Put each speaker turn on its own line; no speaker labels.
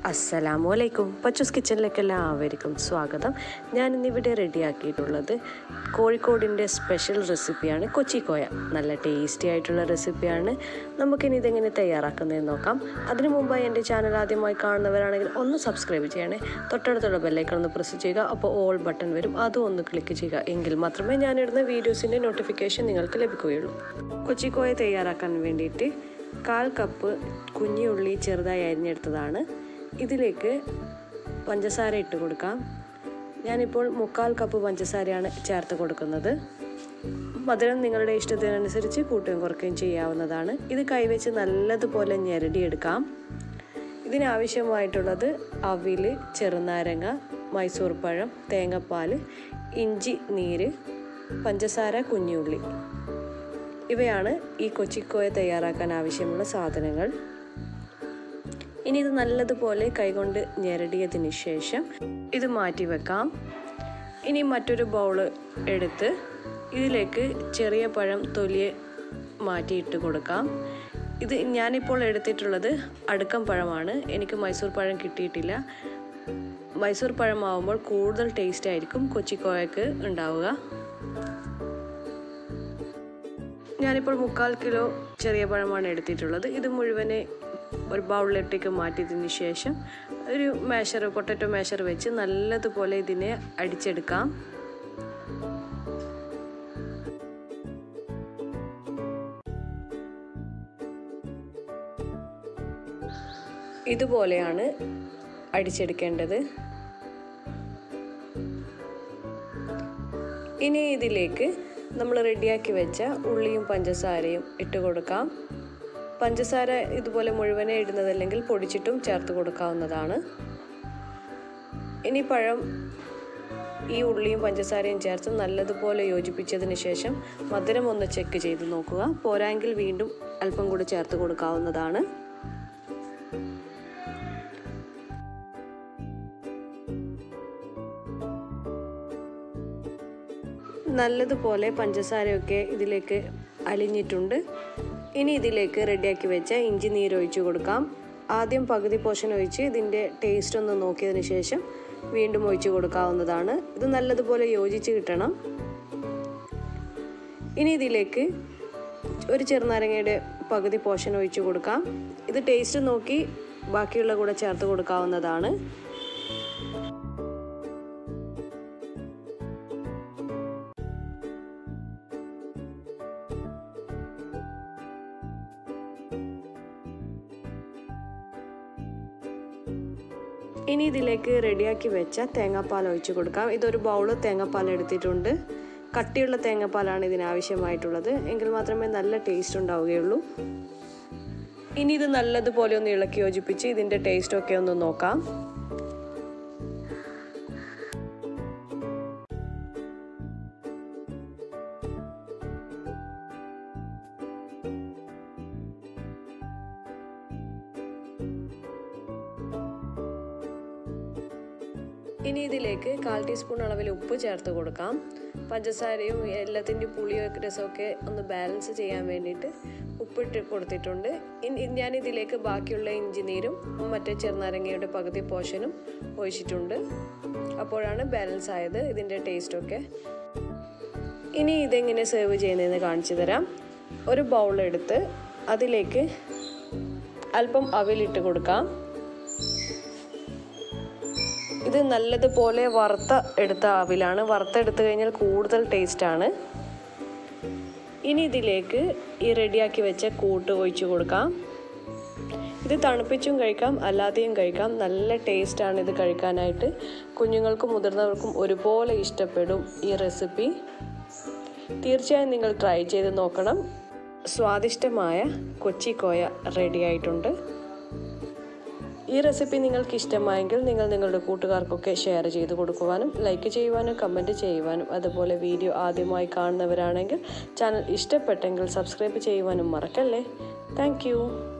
അസ്സലാമു അലൈക്കും പച്ചൂസ് കിച്ചണിലേക്ക് എല്ലാവർക്കും സ്വാഗതം ഞാൻ ഇന്നിവിടെ റെഡിയാക്കിയിട്ടുള്ളത് കോഴിക്കോടിൻ്റെ സ്പെഷ്യൽ റെസിപ്പിയാണ് കൊച്ചിക്കോയ നല്ല ടേസ്റ്റി ആയിട്ടുള്ള റെസിപ്പിയാണ് നമുക്കിനി ഇതെങ്ങനെ തയ്യാറാക്കുന്നതെന്ന് നോക്കാം അതിനു മുമ്പായി എൻ്റെ ചാനൽ ആദ്യമായി കാണുന്നവരാണെങ്കിൽ ഒന്ന് സബ്സ്ക്രൈബ് ചെയ്യണേ തൊട്ടടുത്തുള്ള ബെല്ലൈക്കൺ ഒന്ന് പ്രസ് ചെയ്യുക അപ്പോൾ ഓൾ ബട്ടൺ വരും അതും ഒന്ന് ക്ലിക്ക് ചെയ്യുക എങ്കിൽ മാത്രമേ ഞാനിടുന്ന വീഡിയോസിൻ്റെ നോട്ടിഫിക്കേഷൻ നിങ്ങൾക്ക് ലഭിക്കുകയുള്ളൂ കൊച്ചിക്കോയ തയ്യാറാക്കാൻ വേണ്ടിയിട്ട് കാൽ കപ്പ് കുഞ്ഞുള്ളി ചെറുതായി അരിഞ്ഞെടുത്തതാണ് ഇതിലേക്ക് പഞ്ചസാര ഇട്ട് കൊടുക്കാം ഞാനിപ്പോൾ മുക്കാൽ കപ്പ് പഞ്ചസാരയാണ് ചേർത്ത് കൊടുക്കുന്നത് മധുരം നിങ്ങളുടെ ഇഷ്ടത്തിനനുസരിച്ച് കൂട്ടുകയും കുറയ്ക്കുകയും ചെയ്യാവുന്നതാണ് ഇത് കൈവച്ച് നല്ലതുപോലെ ഞെരടിയെടുക്കാം ഇതിനാവശ്യമായിട്ടുള്ളത് അവിൽ ചെറുനാരങ്ങ മൈസൂർ പഴം തേങ്ങാപ്പാൽ ഇഞ്ചി നീര് പഞ്ചസാര കുഞ്ഞുള്ളി ഇവയാണ് ഈ കൊച്ചിക്കോയ തയ്യാറാക്കാൻ ആവശ്യമുള്ള സാധനങ്ങൾ ഇനി ഇത് നല്ലതുപോലെ കൈകൊണ്ട് ഞെരടിയതിന് ശേഷം ഇത് മാറ്റി വെക്കാം ഇനി മറ്റൊരു ബൗൾ എടുത്ത് ഇതിലേക്ക് ചെറിയ പഴം തൊലിയെ മാറ്റിയിട്ട് കൊടുക്കാം ഇത് ഞാനിപ്പോൾ എടുത്തിട്ടുള്ളത് അടുക്കം പഴമാണ് എനിക്ക് മൈസൂർ പഴം കിട്ടിയിട്ടില്ല മൈസൂർ പഴമാവുമ്പോൾ കൂടുതൽ ടേസ്റ്റ് ആയിരിക്കും കൊച്ചിക്കോയക്ക് ഉണ്ടാവുക ഞാനിപ്പോൾ മുക്കാൽ കിലോ ചെറിയ പഴമാണ് എടുത്തിട്ടുള്ളത് ഇത് മുഴുവനെ ഒരു ബൗളിലേക്ക് മാറ്റിയതിന് ശേഷം ഒരു മേശർ പൊട്ടറ്റോ മേശർ വെച്ച് നല്ലതുപോലെ ഇതിനെ അടിച്ചെടുക്കാം ഇതുപോലെയാണ് അടിച്ചെടുക്കേണ്ടത് ഇനി ഇതിലേക്ക് നമ്മൾ റെഡിയാക്കി വെച്ച ഉള്ളിയും പഞ്ചസാരയും ഇട്ട് കൊടുക്കാം പഞ്ചസാര ഇതുപോലെ മുഴുവനെ ഇടുന്നതല്ലെങ്കിൽ പൊടിച്ചിട്ടും ചേർത്ത് കൊടുക്കാവുന്നതാണ് ഇനി പഴം ഈ ഉള്ളിയും പഞ്ചസാരയും ചേർത്ത് നല്ലതുപോലെ യോജിപ്പിച്ചതിന് ശേഷം മധുരം ഒന്ന് ചെക്ക് ചെയ്ത് നോക്കുക പോരാങ്കിൽ വീണ്ടും അല്പം കൂടി ചേർത്ത് കൊടുക്കാവുന്നതാണ് നല്ലതുപോലെ പഞ്ചസാരയൊക്കെ ഇതിലേക്ക് അലിഞ്ഞിട്ടുണ്ട് ഇനി ഇതിലേക്ക് റെഡിയാക്കി വെച്ച ഇഞ്ചി നീര് ഒഴിച്ചു കൊടുക്കാം ആദ്യം പകുതി പോഷൻ ഒഴിച്ച് ഇതിൻ്റെ ടേസ്റ്റ് ഒന്ന് നോക്കിയതിന് ശേഷം വീണ്ടും ഒഴിച്ചു കൊടുക്കാവുന്നതാണ് ഇത് നല്ലതുപോലെ യോജിച്ച് കിട്ടണം ഇനി ഇതിലേക്ക് ഒരു ചെറുനാരങ്ങയുടെ പകുതി പോഷൻ ഒഴിച്ചു കൊടുക്കാം ഇത് ടേസ്റ്റ് നോക്കി ബാക്കിയുള്ള കൂടെ ചേർത്ത് കൊടുക്കാവുന്നതാണ് ഇനി ഇതിലേക്ക് റെഡിയാക്കി വെച്ച തേങ്ങാപ്പാൽ ഒഴിച്ചു കൊടുക്കാം ഇതൊരു ബൗൾ തേങ്ങാപ്പാൽ എടുത്തിട്ടുണ്ട് കട്ടിയുള്ള തേങ്ങാപ്പാലാണ് ഇതിനാവശ്യമായിട്ടുള്ളത് എങ്കിൽ മാത്രമേ നല്ല ടേസ്റ്റ് ഉണ്ടാവുകയുള്ളൂ ഇനി ഇത് നല്ലതുപോലെ ഒന്ന് ഇളക്കി യോജിപ്പിച്ച് ഇതിൻ്റെ ടേസ്റ്റൊക്കെ ഒന്ന് നോക്കാം ഇനി ഇതിലേക്ക് കാൽ ടീസ്പൂൺ അളവിൽ ഉപ്പ് ചേർത്ത് കൊടുക്കാം പഞ്ചസാരയും എല്ലാത്തിൻ്റെയും പുളിയും രസമൊക്കെ ഒന്ന് ബാലൻസ് ചെയ്യാൻ വേണ്ടിയിട്ട് ഉപ്പിട്ട് കൊടുത്തിട്ടുണ്ട് ഞാൻ ഇതിലേക്ക് ബാക്കിയുള്ള ഇഞ്ചി നീരും മറ്റേ ചെറുനാരങ്ങയുടെ പകുതി പോഷനും ഒഴിച്ചിട്ടുണ്ട് അപ്പോഴാണ് ബാലൻസ് ആയത് ഇതിൻ്റെ ടേസ്റ്റൊക്കെ ഇനി ഇതെങ്ങനെ സെർവ് ചെയ്യുന്നതെന്ന് കാണിച്ചു തരാം ഒരു ബൗൾ എടുത്ത് അതിലേക്ക് അല്പം അവിലിട്ട് കൊടുക്കാം ഇത് നല്ലതുപോലെ വറുത്ത എടുത്ത അവിലാണ് വറുത്തെടുത്തു കഴിഞ്ഞാൽ കൂടുതൽ ടേസ്റ്റാണ് ഇനി ഇതിലേക്ക് ഈ റെഡിയാക്കി വെച്ച കൂട്ട് ഒഴിച്ചു കൊടുക്കാം ഇത് തണുപ്പിച്ചും കഴിക്കാം അല്ലാതെയും കഴിക്കാം നല്ല ടേസ്റ്റാണ് ഇത് കഴിക്കാനായിട്ട് കുഞ്ഞുങ്ങൾക്കും മുതിർന്നവർക്കും ഒരുപോലെ ഇഷ്ടപ്പെടും ഈ റെസിപ്പി തീർച്ചയായും നിങ്ങൾ ട്രൈ ചെയ്ത് നോക്കണം സ്വാദിഷ്ടമായ കൊച്ചിക്കോയ റെഡി ആയിട്ടുണ്ട് ഈ റെസിപ്പി നിങ്ങൾക്ക് ഇഷ്ടമായെങ്കിൽ നിങ്ങൾ നിങ്ങളുടെ കൂട്ടുകാർക്കൊക്കെ ഷെയർ ചെയ്ത് കൊടുക്കുവാനും ലൈക്ക് ചെയ്യുവാനും കമൻറ്റ് ചെയ്യുവാനും അതുപോലെ വീഡിയോ ആദ്യമായി കാണുന്നവരാണെങ്കിൽ ചാനൽ ഇഷ്ടപ്പെട്ടെങ്കിൽ സബ്സ്ക്രൈബ് ചെയ്യുവാനും മറക്കല്ലേ താങ്ക്